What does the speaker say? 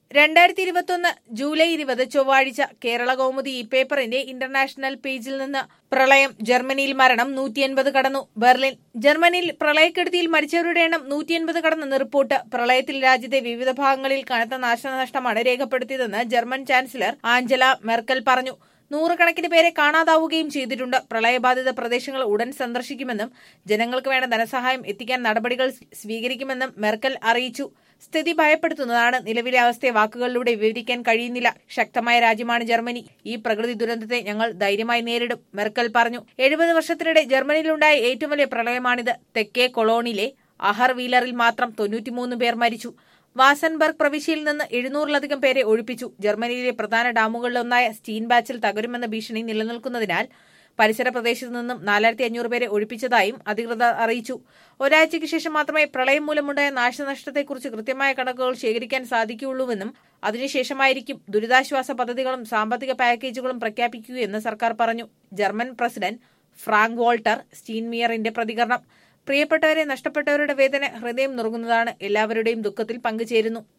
രണ്ടായിരത്തി ഇരുപത്തൊന്ന് ജൂലൈ ഇരുപത് ചൊവ്വാഴ്ച കേരള കൗമുദി ഈ പേപ്പറിന്റെ ഇന്റർനാഷണൽ പേജിൽ നിന്ന് പ്രളയം ജർമ്മനിയിൽ മരണം നൂറ്റിയൻപത് കടന്നു ബെർലിൻ ജർമ്മനിയിൽ പ്രളയക്കെടുതിയിൽ മരിച്ചവരുടെ എണ്ണം നൂറ്റിയൻപത് കടന്നെന്ന് റിപ്പോർട്ട് പ്രളയത്തിൽ രാജ്യത്തെ വിവിധ ഭാഗങ്ങളിൽ കനത്ത നാശനഷ്ടമാണ് രേഖപ്പെടുത്തിയതെന്ന് ജർമ്മൻ ചാൻസലർ ആഞ്ചല മെർക്കൽ പറഞ്ഞു നൂറുകണക്കിന് പേരെ കാണാതാവുകയും ചെയ്തിട്ടുണ്ട് പ്രളയബാധിത പ്രദേശങ്ങൾ ഉടൻ സന്ദർശിക്കുമെന്നും ജനങ്ങൾക്ക് വേണ്ട ധനസഹായം എത്തിക്കാൻ നടപടികൾ സ്വീകരിക്കുമെന്നും മെർക്കൽ അറിയിച്ചു സ്ഥിതി ഭയപ്പെടുത്തുന്നതാണ് നിലവിലെ അവസ്ഥയെ വാക്കുകളിലൂടെ വിവരിക്കാൻ കഴിയുന്നില്ല ശക്തമായ രാജ്യമാണ് ജർമ്മനി ഈ പ്രകൃതി ദുരന്തത്തെ ഞങ്ങൾ ധൈര്യമായി നേരിടും മെർക്കൽ പറഞ്ഞു എഴുപത് വർഷത്തിനിടെ ജർമ്മനിയിലുണ്ടായ ഏറ്റവും വലിയ പ്രളയമാണിത് തെക്കേ കൊളോണിലെ അഹർ വീലറിൽ മാത്രം തൊണ്ണൂറ്റിമൂന്ന് പേർ മരിച്ചു വാസൻബർഗ് പ്രവിശ്യയിൽ നിന്ന് എഴുന്നൂറിലധികം പേരെ ഒഴിപ്പിച്ചു ജർമ്മനിയിലെ പ്രധാന ഡാമുകളിലൊന്നായ സ്റ്റീൻബാച്ചിൽ തകരുമെന്ന ഭീഷണി നിലനിൽക്കുന്നതിനാൽ പരിസര പ്രദേശത്തു നിന്നും നാലായിരത്തി അഞ്ഞൂറ് പേരെ ഒഴിപ്പിച്ചതായും അധികൃതർ അറിയിച്ചു ഒരാഴ്ചയ്ക്ക് ശേഷം മാത്രമേ പ്രളയം മൂലമുണ്ടായ നാശനഷ്ടത്തെക്കുറിച്ച് കൃത്യമായ കണക്കുകൾ ശേഖരിക്കാൻ സാധിക്കുകയുള്ളൂവെന്നും അതിനുശേഷമായിരിക്കും ദുരിതാശ്വാസ പദ്ധതികളും സാമ്പത്തിക പാക്കേജുകളും പ്രഖ്യാപിക്കുകയെന്ന് സർക്കാർ പറഞ്ഞു ജർമ്മൻ പ്രസിഡന്റ് ഫ്രാങ്ക് വോൾട്ടർ സ്റ്റീൻമിയറിന്റെ പ്രതികരണം പ്രിയപ്പെട്ടവരെ നഷ്ടപ്പെട്ടവരുടെ വേദന ഹൃദയം നുറുങ്ങുന്നതാണ് എല്ലാവരുടെയും ദുഃഖത്തിൽ പങ്കുചേരുന്നു